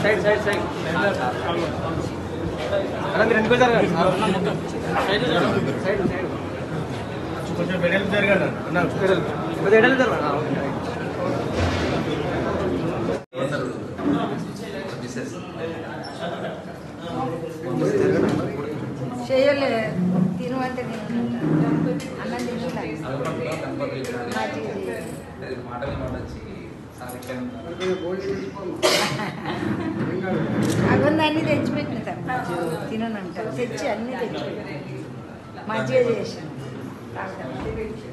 Side side side అలా మీరు ఎందుకు వచ్చారు సైడ్ సైడ్ సైడ్ కొంచెం బెడలు జరగండి అన్న బెడలు కొంచెం ఎడలు జరగండి ఆ, ఓకే రైట్. చేయలే తినమంటే నేను అన్నం తింటున్నాను అవన్నీ అన్ని తెచ్చిపెట్టిన తిననంట తెచ్చి అన్ని తెచ్చిపెట్టిన మజ్జిగ చేసాను తాగుతాను.